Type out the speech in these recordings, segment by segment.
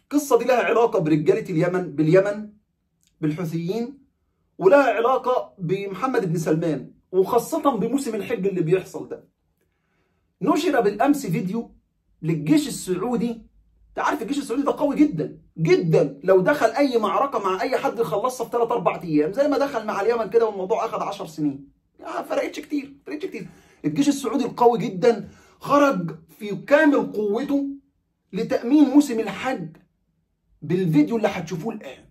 القصه دي لها علاقه برجاله اليمن باليمن بالحوثيين ولها علاقه بمحمد بن سلمان وخاصه بموسم الحج اللي بيحصل ده نشر بالامس فيديو للجيش السعودي انت عارف الجيش السعودي ده قوي جدا جدا لو دخل اي معركه مع اي حد يخلصها في 3 4 ايام زي ما دخل مع اليمن كده والموضوع اخذ 10 سنين ما فرقتش كتير فرقتش كتير الجيش السعودي القوي جدا خرج في كامل قوته لتامين موسم الحج بالفيديو اللي هتشوفوه الان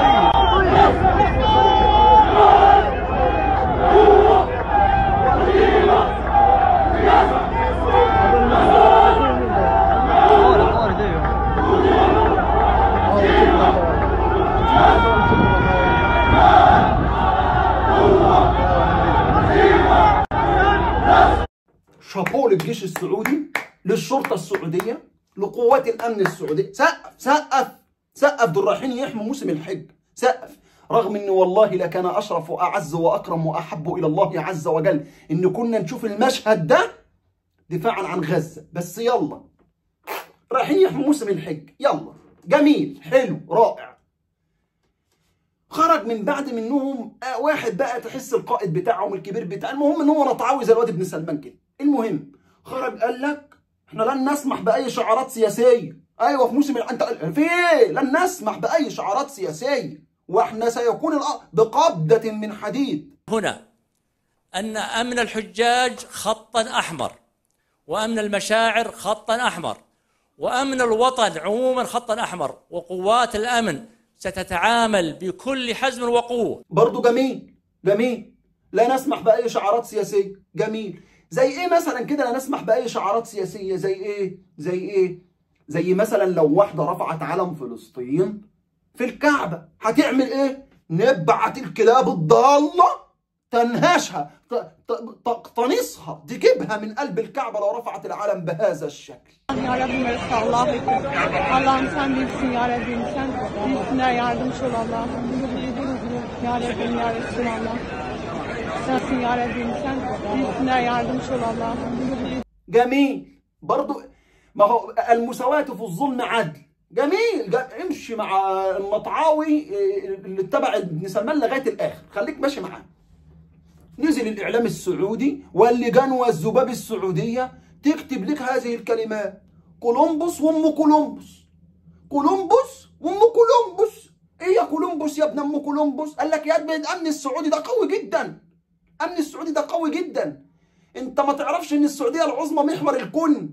شابوه للجيش السعودي للشرطه السعوديه لقوات الامن السعوديه سقف سقف سقف دول رايحين يحموا موسم الحج سقف رغم ان والله لكان اشرف واعز واكرم واحب الى الله عز وجل ان كنا نشوف المشهد ده دفاعا عن غزه بس يلا رايحين يحموا موسم الحج يلا جميل حلو رائع خرج من بعد منهم آه، واحد بقى تحس القائد بتاعهم الكبير بتاع المهم ان هو نطعوي زي الواد ابن سلمان كده المهم خرج قال لك احنا لن نسمح باي شعارات سياسيه ايوه في موسم ال- انت في ايه لن نسمح باي شعارات سياسيه واحنا سيكون الأ- بقبضه من حديد هنا أن أمن الحجاج خطا أحمر وأمن المشاعر خطا أحمر وأمن الوطن عموما خطا أحمر وقوات الأمن ستتعامل بكل حزم وقوة برضو جميل جميل لا نسمح باي شعارات سياسيه جميل زي ايه مثلا كده لا نسمح باي شعارات سياسيه زي ايه زي ايه زي مثلا لو واحده رفعت علم فلسطين في الكعبه هتعمل ايه نبعت الكلاب الضاله تنهشها ت- ت- تقتنصها تجيبها من قلب الكعبه لو رفعت العلم بهذا الشكل Ya Rabbim arası Allah'ım. Allah'ım sen bilsin ya Rabbim. Sen bilsinler yardımcı ol Allah'ım. Ya Rabbim ya Resulallah. Sensin ya Rabbim. Sen bilsinler yardımcı ol Allah'ım. جميل برضو ما هو المساواة في الظلم عدل جميل جا- امشي مع المطعاوي إيه، اللي اتبع ابن سلمان لغايه الاخر خليك ماشي معاه نزل الاعلام السعودي واللجان والذباب السعوديه تكتب لك هذه الكلمات كولومبوس وام كولومبوس كولومبوس وام كولومبوس ايه يا كولومبوس يا ابن ام كولومبوس قال لك يا ابن الامن السعودي ده قوي جدا امن السعودي ده قوي جدا انت ما تعرفش ان السعوديه العظمى محور الكون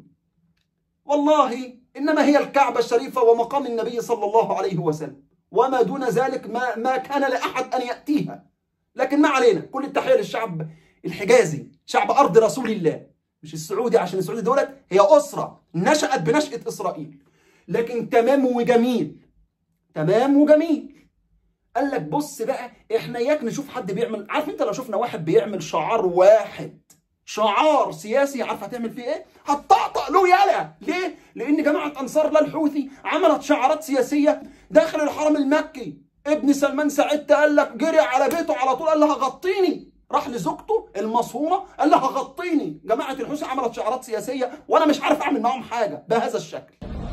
والله انما هي الكعبه الشريفه ومقام النبي صلى الله عليه وسلم وما دون ذلك ما ما كان لاحد ان ياتيها لكن ما علينا كل التحيه للشعب الحجازي شعب ارض رسول الله مش السعودي عشان السعودي دولت هي اسره نشات بنشاه اسرائيل لكن تمام وجميل تمام وجميل قال لك بص بقى احنا اياك نشوف حد بيعمل عارف انت لو شفنا واحد بيعمل شعار واحد شعار سياسي عارف هتعمل فيه ايه؟ هتطقطق له يالا ليه؟ لان جماعه انصار الله الحوثي عملت شعارات سياسيه داخل الحرم المكي ابن سلمان ساعتها قال لك جري على بيته على طول قال لها غطيني راح لزوجته المصهونه قال لها غطيني جماعه الحوثي عملت شعارات سياسيه وانا مش عارف اعمل معاهم حاجه بهذا الشكل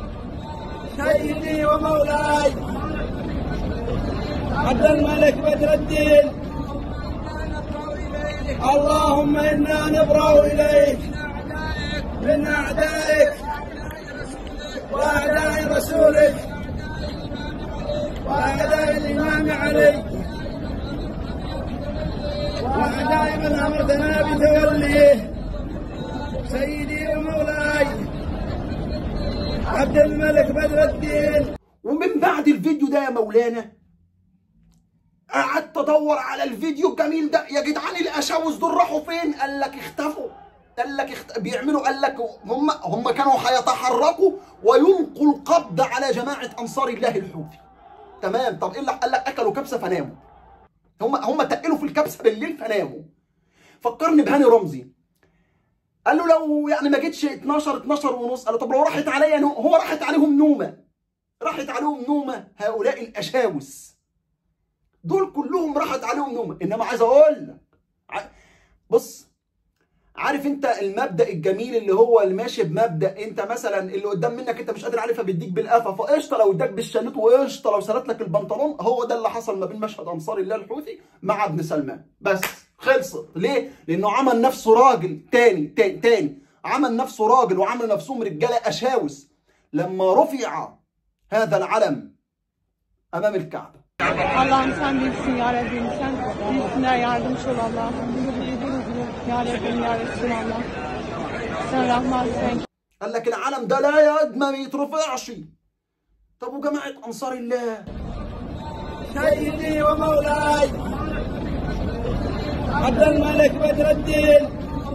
سيدي ومولاي عبد الملك بدر الدين اللهم انا نبرا اليك من اعدائك واعداء رسولك واعداء الامام علي واعداء من امرتنا بتوليه سيدي ومولاي عبد الملك بدر الدين ومن بعد الفيديو ده يا مولانا قعدت ادور على الفيديو الجميل ده يا جدعان الاشاوس دول راحوا فين قال لك اختفوا قال لك اخت... بيعملوا قال لك هم هم كانوا هيتحركوا ويلقوا القبض على جماعه انصار الله الحوثي تمام طب ايه اللي قال لك اكلوا كبسه فناموا هم هم تقلوا في الكبسه بالليل فناموا فكرني بهاني رمزي قال له لو يعني ما جيتش 12 12 ونص قال له طب لو راحت عليا نو... هو راحت عليهم نومه راحت عليهم نومه هؤلاء الاشاوس دول كلهم راحت عليهم نومه انما عايز اقول لك ع- بص عارف انت المبدا الجميل اللي هو اللي ماشي بمبدا انت مثلا اللي قدام منك انت مش قادر عليه فبيديك بالقفا فقشطه لو اداك بالشالوت وقشطه لو سرت لك البنطلون هو ده اللي حصل ما بين مشهد انصار الله الحوثي مع ابن سلمان بس خلصت ليه؟ لانه عمل نفسه راجل تاني تاني, تاني. عمل نفسه راجل وعمل نفسهم رجاله اشاوس لما رفع هذا العلم امام الكعبه Allah'ım sen bilsin ya Rabbim sen bilsinler yardımcı ol Allah'ım. Ya Rabbim ya Resulallah. Sen Rahmansın. قال لك العلم ده لا يا قد ما بيترفعش طب وجماعه انصار الله سيدي ومولاي عبد الملك بدر الدين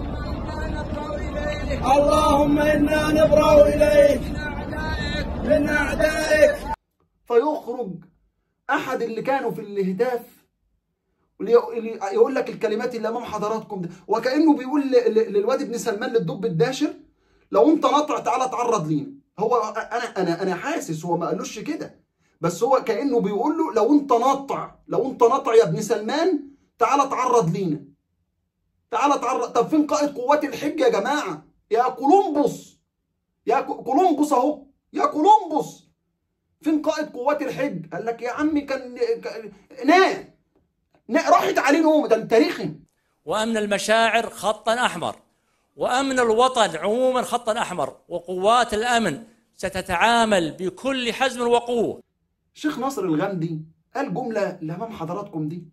اللهم انا نبرا اليك من اعدائك فيخرج احد اللي كانوا في الاهداف واللي- اللي يقول لك الكلمات اللي امام حضراتكم ده وكانه بيقول ل- ل- للواد ابن سلمان للدب الداشر لو انت ناطع تعالى اتعرض لينا هو انا انا انا حاسس هو ما قالوش كده بس هو كانه بيقول له لو انت ناطع لو انت ناطع يا ابن سلمان تعالى اتعرض لينا تعالى اتعرض طب فين قائد قوات الحج يا جماعه يا كولومبوس يا كو- كولومبوس اهو يا كولومبوس فين قائد قوات الحج؟ قال لك يا عمي كان كان- نام نا- راحت عليه نوم ده انت رخم وأمن المشاعر خطا أحمر وأمن الوطن عموما خطا أحمر وقوات الأمن ستتعامل بكل حزم وقوة شيخ ناصر الغامدي قال جمله اللي امام حضراتكم دي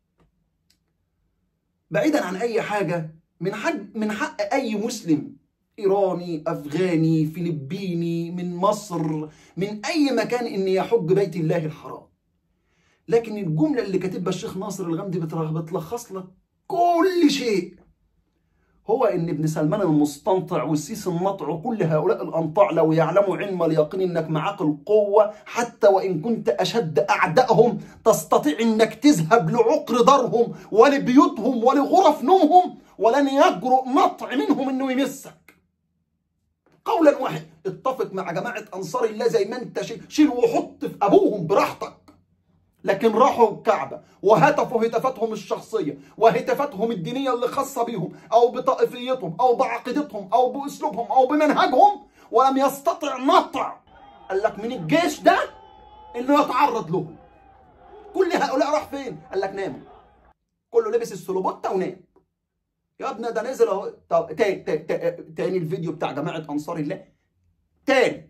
بعيدا عن اي حاجه من حق من حق اي مسلم ايراني افغاني فلبيني من مصر من اي مكان ان يحج بيت الله الحرام لكن الجمله اللي كاتبها الشيخ ناصر الغامدي بتر- بتلخص لك كل شيء هو ان ابن سلمان المستنطع والسيسي النطع وكل هؤلاء الانطاع لو يعلموا علم اليقين انك معاك القوه حتى وان كنت اشد اعدائهم تستطيع انك تذهب لعقر دارهم ولبيوتهم ولغرف نومهم ولن يجرؤ نطع منهم انه يمسك قولا واحد اتفق مع جماعه انصار الله زي ما انت شيل شيل وحط في ابوهم براحتك لكن راحوا الكعبة وهتفوا هتافاتهم الشخصية وهتافاتهم الدينية اللي خاصة بيهم أو بطائفيتهم أو بعقيدتهم أو بأسلوبهم أو بمنهجهم ولم يستطع نطع قال لك من الجيش ده إنه يتعرض لهم كل هؤلاء راح فين؟ قال لك ناموا كله لبس السلوبوتة ونام يا ابني ده نزل اهو طب تاني تاني, تاني الفيديو بتاع جماعة أنصار الله تاني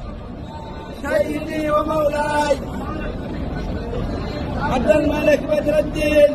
سيدي ومولاي عبد الملك بدر الدين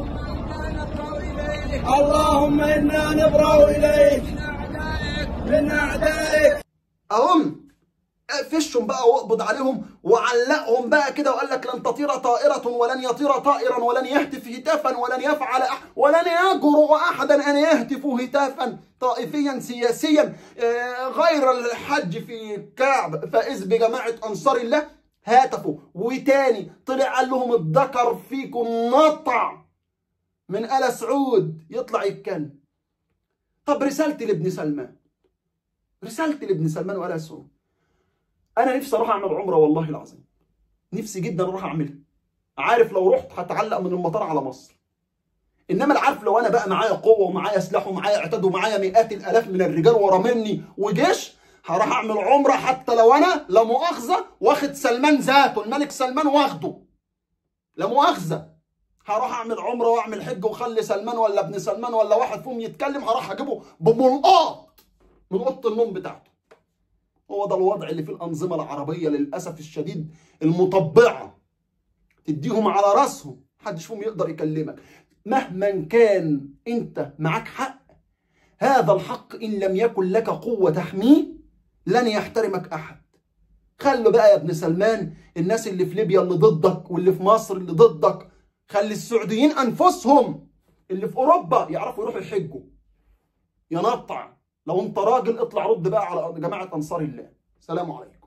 اللهم انا نبرا اليك من اعدائك اهم فشهم بقى واقبض عليهم وعلقهم بقى كده وقال لك لن تطير طائرة ولن يطير طائرا ولن يهتف هتافا ولن يفعل أح ولن يجرؤ أحدا أن يهتف هتافا طائفيا سياسيا آه، غير الحج في الكعب فإذ بجماعة أنصار الله هاتفوا وتاني طلع قال لهم الذكر فيكم نطع من آل سعود يطلع يتكلم طب رسالتي لابن سلمان رسالتي لابن سلمان وآل سعود انا نفسي اروح اعمل عمره والله العظيم نفسي جدا اروح اعملها عارف لو رحت هتعلق من المطار على مصر انما اللي عارف لو انا بقى معايا قوه ومعايا سلاح ومعايا عتاد ومعايا مئات الالاف من الرجال ورا مني وجيش هروح اعمل عمره حتى لو انا لا مؤاخذه واخد سلمان ذاته الملك سلمان واخده لا مؤاخذه هروح اعمل عمره واعمل حج واخلي سلمان ولا ابن سلمان ولا واحد فيهم يتكلم هروح اجيبه بملقاط من اوضه النوم بتاعته هو ده الوضع اللي في الأنظمة العربية للأسف الشديد المطبعة تديهم على راسهم محدش فيهم يقدر يكلمك مهما كان أنت معاك حق هذا الحق إن لم يكن لك قوة تحميه لن يحترمك أحد خلوا بقى يا ابن سلمان الناس اللي في ليبيا اللي ضدك واللي في مصر اللي ضدك خلي السعوديين أنفسهم اللي في أوروبا يعرفوا يروحوا يحجوا ينطع لو انت راجل اطلع رد بقى على جماعه انصار الله سلام عليكم